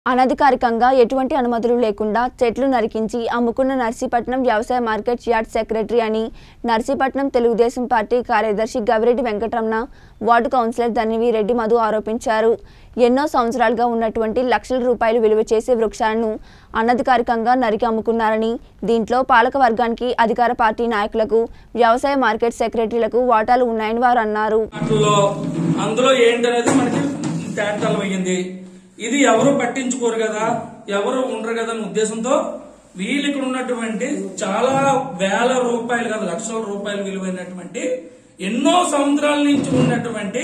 అనధికారికంగా ఎటువంటి అనుమతులు లేకుండా చెట్లు నరికించి అమ్ముకున్న నర్సీపట్నం వ్యవసాయ మార్కెట్ యార్డ్ సెక్రటరీ అని నర్సీపట్నం తెలుగుదేశం పార్టీ కార్యదర్శి గవిరెడ్డి వెంకటరమణ వార్డు కౌన్సిలర్ ధన్యవీరెడ్డి మధు ఆరోపించారు ఎన్నో సంవత్సరాలుగా ఉన్నటువంటి లక్షల రూపాయలు విలువ చేసే వృక్షాలను అనధికారికంగా నరికి అమ్ముకున్నారని దీంట్లో పాలక వర్గానికి అధికార పార్టీ నాయకులకు వ్యవసాయ మార్కెట్ సెక్రటరీలకు వాటాలు ఉన్నాయని వారు అన్నారు వాటిల్లో అందులో ఏంటనేది మనకి తేటతలమయ్యింది ఇది ఎవరు పట్టించుకోరు కదా ఎవరు ఉండరు కదా అనే ఉద్దేశంతో వీళ్ళు ఇక్కడ ఉన్నటువంటి చాలా వేల రూపాయలు కాదు లక్షల రూపాయలు విలువైనటువంటి ఎన్నో సంవత్సరాల నుంచి ఉన్నటువంటి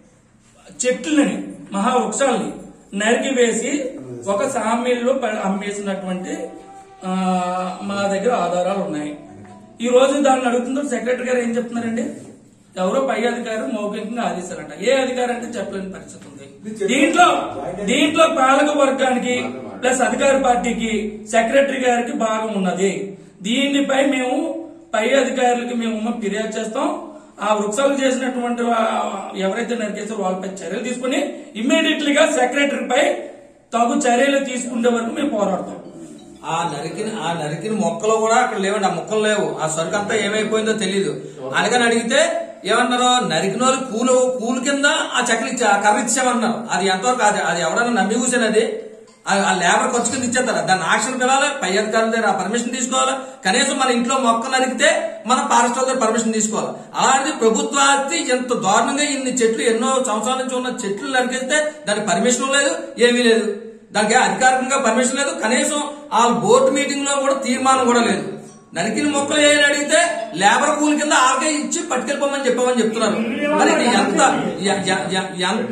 చెట్లని మహావృక్షాలని నరికి వేసి ఒక సామీల్లో ప- అమ్మేసినటువంటి ఆ, మా దగ్గర ఆధారాలు ఉన్నాయి ఈ రోజు దాన్ని అడుగుతుందో సెక్రటరీ గారు ఏం చెప్తున్నారండి ఎవరో పై అధికారి మౌఖికంగా ఆదేశారంట ఏ అధికారి అంటే చెప్పలేని పరిస్థితి ఉంది దీంట్లో దీంట్లో పాలక వర్గానికి ప్లస్ అధికార పార్టీకి సెక్రటరీ గారికి భాగం ఉన్నది దీనిపై మేము పై అధికారులకి మేము ఫిర్యాదు చేస్తాం ఆ వృక్షాలు చేసినటువంటి వా- ఎవరైతే నరికేసారో వాళ్ళపై చర్యలు తీసుకుని ఇమ్మీడియట్లీ గా సెక్రటరీపై తగు చర్యలు తీసుకునే వరకు మేము పోరాడతాం ఆ నరికిన ఆ నరికిన మొక్కలు కూడా అక్కడ లేవండి ఆ మొక్కలు లేవు ఆ సరుకు అంతా ఏమైపోయిందో తెలియదు అనగాని అడిగితే ఏమన్నారు నరికిన వాళ్ళు పూలు పూలు కింద ఆ చెక్కలు ఇచ్చా ఆ కర్ర ఇచ్చామన్నారు అది ఎంతవరకు అది అది ఎవడన్నా నమ్మి కూర్చొని అది ఆ- ఆ లేబర్ ఖర్చు కింద ఇచ్చేస్తారు దాన్ని ఆక్షన్ పిలాలి పై అధికారుల దగ్గర పర్మిషన్ తీసుకోవాలి కనీసం మన ఇంట్లో మొక్క నరికితే మన ఫారెస్ట్ వాళ్ళ దగ్గర పర్మిషన్ తీసుకోవాలి అలాంటి ప్రభుత్వ ఆస్తి ఎంత దారుణంగా ఇన్ని చెట్లు ఎన్నో సంవత్సరాల నుంచి ఉన్న చెట్లు నరికిస్తే దానికి పర్మిషన్ లేదు ఏమీ లేదు దానికి అధికారికంగా పర్మిషన్ లేదు కనీసం ఆ బోర్డు మీటింగ్ లో కూడా తీర్మానం కూడా లేదు నరికిన మొక్కలు ఏని అడిగితే లేబర్ కూలి కింద ఆగే ఇచ్చి పట్టుకెళ్ళిపోమని చెప్పమని చెప్తున్నారు మరి ఇది ఎంత ఎ- ఎ- ఎ- ఎంత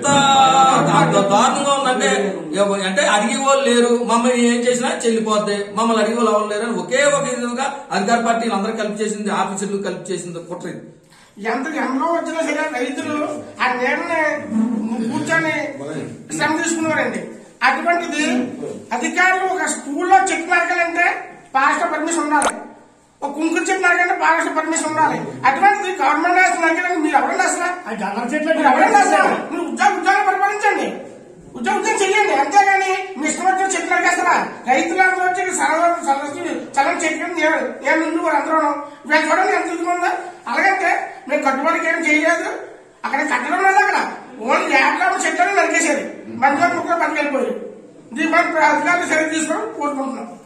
దా- దారుణంగా ఉందంటే ఎవ- అంటే అడిగే వాళ్ళు లేరు మమ్మల్ని ఏం చేసినా చెల్లిపోద్ది మమ్మల్ని అడిగే వాళ్ళు ఎవరు లేరు అని ఒకే ఒక విధంగా అధికార పార్టీలు అందరూ కలిపి చేసింది ఆఫీసర్లు కలిపి చేసింది కుట్ర ఇది ఎంత ఎండలో వచ్చినా సరే రైతులు ఆ నీళ్ళని కూర్చొని శ్రమ తీసుకున్నారండి అటువంటిది అధికారులు ఒక స్కూల్లో చెట్టు నరకాలంటే పాస్టర్ పర్మిషన్ ఉండాలి ఒక కుంకుడు చెట్టు నరకంటే పాస్టర్ పర్మిషన్ ఉండాలి అటువంటిది గవర్నమెంట్ హాస్టల్ నరకడానికి మీరు ఎవరండి అసలు మీరు ఎవరండి అసలు మీరు ఉద్యోగ ఉద్యోగం పరిపాలించండి ఉద్యోగ ఉద్యోగం చెయ్యండి అంతేగాని మీ ఇష్టం వచ్చిన చెట్లు నరికేస్తారా రైతులందరూ వచ్చి సరళ చలం చెట్లు నేను ముందు వారు అందరూ వీళ్ళు చూడండి ఎంత ఇదిగా ఉందో అలాగంటే మేము కట్టుబడికి ఏం చేయలేదు అక్కడ కట్టడం లేదు అక్కడ ఓన్లీ యాప్లో చెట్లను నరికేసేది మంచిగా ముక్కలు పట్టుకెళ్ళిపోయారు దీనిపై అధికారులు సరి తీసుకోవడం కోరుకుంటున్నాం